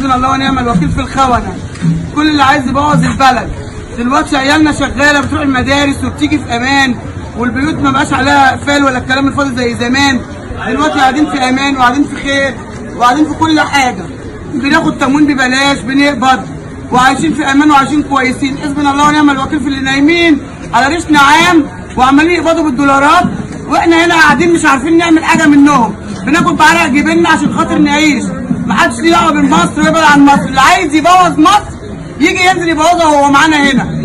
حسبنا الله ونعم الوكيل في الخونه كل اللي عايز يبوظ البلد دلوقتي عيالنا شغاله بتروح المدارس وبتيجي في امان والبيوت ما بقاش عليها اقفال ولا الكلام الفاضي زي زمان دلوقتي قاعدين في امان وقاعدين في خير وقاعدين في كل حاجه بناخد تموين ببلاش بنقبض وعايشين في امان وعايشين كويسين حسبنا الله ونعم الوكيل في اللي نايمين على ريش نعام وعمالين يقبضوا بالدولارات واحنا هنا قاعدين مش عارفين نعمل حاجه منهم بناكل بعرق جبيننا عشان خاطر نعيش محدش ليه دعوه بمصر ويبعد عن مصر اللي عايز يبوظ مصر يجي ينزل يبوظها وهو معانا هنا